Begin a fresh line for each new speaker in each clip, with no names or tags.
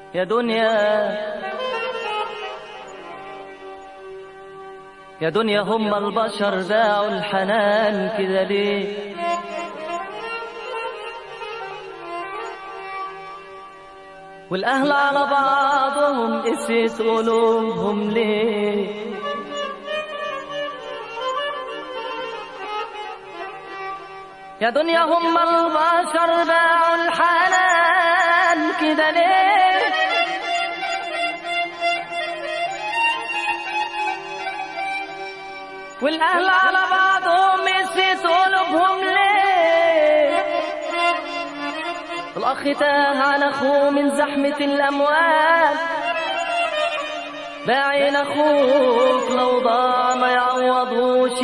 يا دنيا يا دنيا هم البشر باعوا الحنان كده ليه والأهل على بعضهم قسيت قلوبهم ليه يا دنيا هم البشر باعوا الحنان كده ليه والأهل على بعضهم قسيت قلوبهم ليه الأخ تاه عن أخوه من زحمة الأموال باعين أخوك لو ضاع ما يعوضوش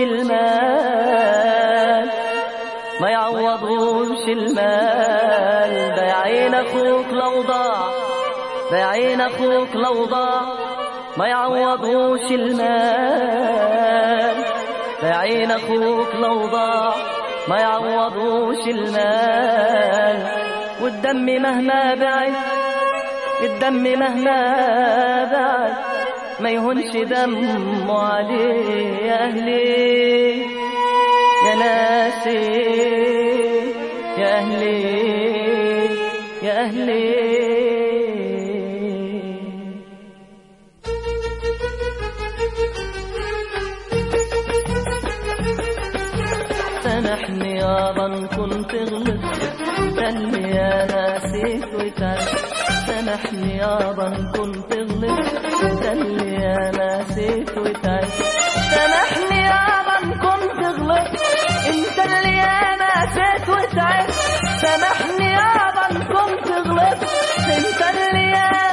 المال ما يعوضوش المال باعين أخوك لو ضاع باعين أخوك لو ضاع ما يعوضوش المال باعين أخوك لو ضاع ما يعوضوش المال والدم مهما بعد الدم مهما بعد ما يهونش دمه عليه يا أهلي يا ناسي يا أهلي يا أهلي سامحني يابا ان كنت غلطت ده اللي انا نسيت وتعبت سامحني يابا ان كنت غلطت ده اللي انا نسيت وتعبت سامحني يابا ان كنت غلطت انت اللي انا نسيت وتعبت سامحني يابا ان كنت غلطت انت اللي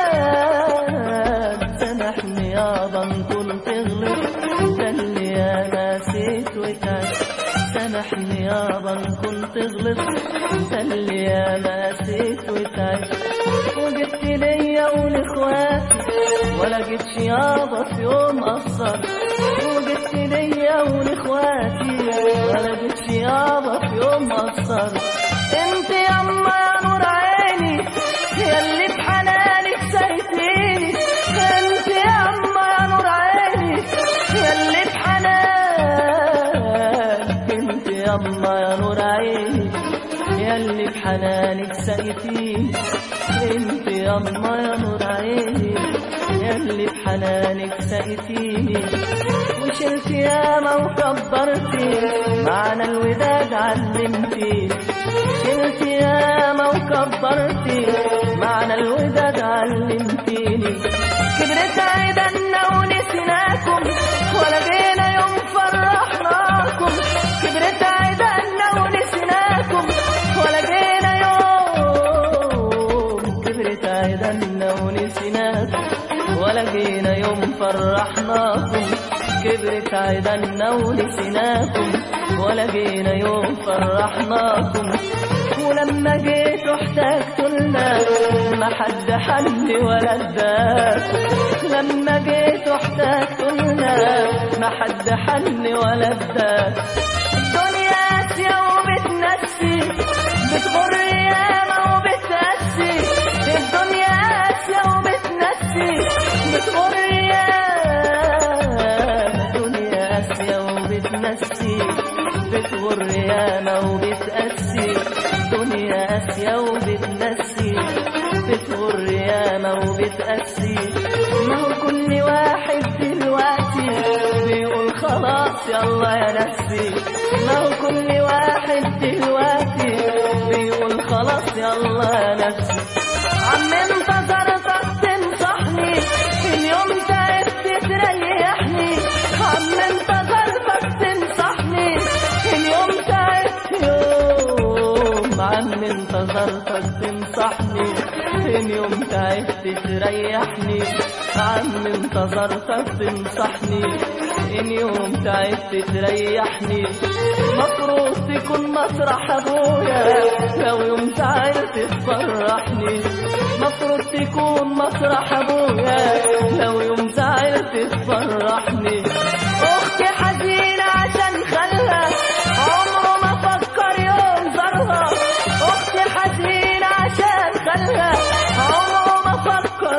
انا سامحني يابا ان كنت غلطت ده اللي انا نسيت وتعبت سامحني يابا ان كنت غلطت انت اللي انا نسيت وتعبت وجبت ليا ولاخواتي ولا جبتش يابا في يوم قصرت وجبت ليا ولاخواتي ولا جبتش يابا في يوم قصرت انت ياما يا نور عيني يا اللي بحنانك سايتيني انت ياما يا نور عيني يا اللي بحنانك انت ياما يا نور عيني يا اللي بحنانك سايتيني انت ياما يا نور عيني يا اللي بحنانك سايتيني وشلت ياما وكبرتي معنى الوداد علمتي شلت ياما وكبرتي معنى الوداد علمتيني كبرت عيدنا ونسيناكم ولا جينا يوم فرحناكم كبرت عيدنا ونسيناكم ولا جينا يوم كبرت عيدنا ونسيناكم ولا جينا يوم فرحناكم كبرت عيدنا ونسيناكم ولا جينا يوم فرحناكم ولما جيت احتجت لنا ما حد حل ولا اداك لما جيت احتجت لنا ما حد حل ولا اداك الدنيا قاسية وبتنسي بتغر ياما وبتأسي الدنيا قاسية وبتنسي بتغر ياما الدنيا قاسية وبتنسي بتغر ياما وبتأسي الدنيا قاسية وبتنسي بتغر ياما وبتأسي ما هو كل واحد دلوقتي بيقول خلاص يلا يا نفسي ما هو كل واحد دلوقتي بيقول خلاص يلا يا نفسي عم انتظرتك تنصحني اليوم تعبت تريحني عم انتظرتك تنصحني اليوم تعبت يوم عم انتظرتك تنصحني اليوم تعبت تريحني عم انتظرتك تنصحني ان يوم تعبت تريحني مفروض تكون مسرح ابويا لو يوم تعبت تفرحني مفروض تكون مسرح ابويا لو يوم تعبت تفرحني اختي حزينه عشان خلها عمره ما فكر يوم زارها اختي حزينه عشان خلها عمره ما فكر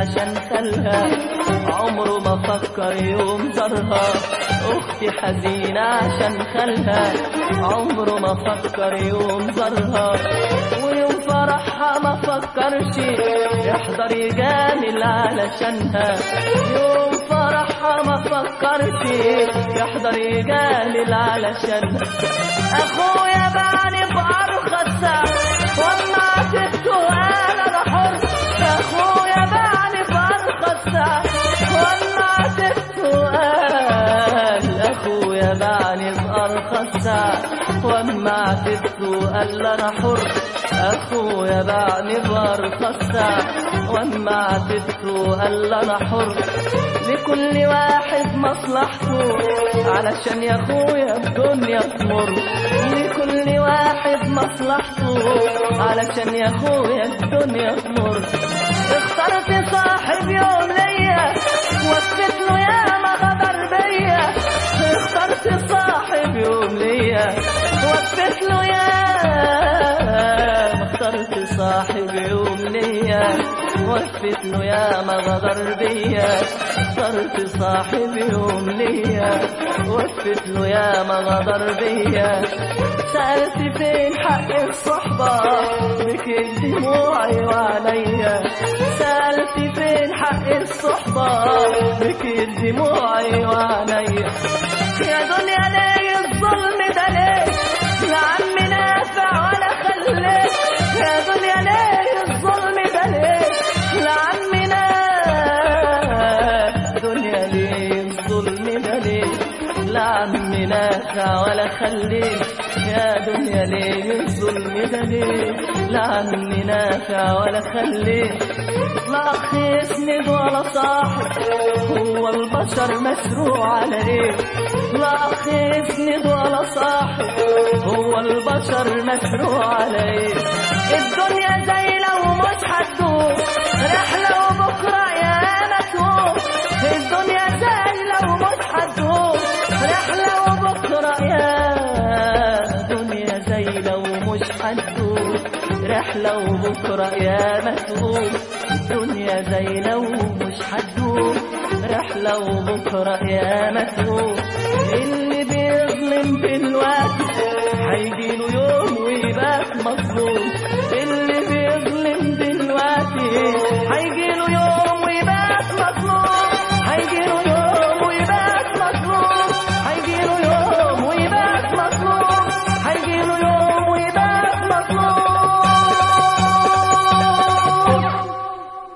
عشان خالها عمره ما فكر يوم زارها اختي حزينة عشان خالها عمره ما فكر يوم زارها ويوم فرحها ما فكرش يحضر يجامل علشانها يوم فرحها ما فكرش يحضر يجامل علشانها اخويا بعني بارخص سعر واما عتبته انا انا حر اخويا بعني بارخص سعر واما عتبته قال اخويا بعني بارخص سعر واما عتبته قال انا حر اخويا بعني بارخص سعر واما عتبته قال انا حر لكل واحد مصلحته علشان يا اخويا الدنيا تمر لكل واحد مصلحته علشان يا اخويا الدنيا تمر اخترت صاحب يوم ليا وفت له يا ما غدر بيا اخترت صاحب يوم ليا وفت له يا اخترت صاحب يوم ليا وفت له يا ما غدر بيا اخترت صاحب يوم ليا وفت له يا ما غدر بيا سألت فين حق الصحبة بكيت دموعي وعليا سألت فين حق الصحبة بكيت دموعي وعليا يا دنيا ليه الظلم ده ليه لا عم نافع ولا خليه يا دنيا ليه الظلم ده ليه لا عم نافع دنيا ليه الظلم ده ليه لا عم نافع ولا خليه يا دنيا ليه الظلم ده ليه لا عم نافع ولا خليه لا اخ يسند ولا صاحب هو البشر مسروع على ايه لا اخ يسند ولا صاحب هو البشر مسروع على ايه الدنيا زي لو مش هتدوم رحلة وبكرة يا متوم الدنيا زي لو مش هتدوم رحلة وبكرة يا دنيا زي لو مش هتدوم رحلة وبكرة يا متقوم الدنيا زي لو مش هتدوم رحلة وبكرة يا متقوم اللي بيظلم بالوقت هيجيله يوم ويبات مظلوم اللي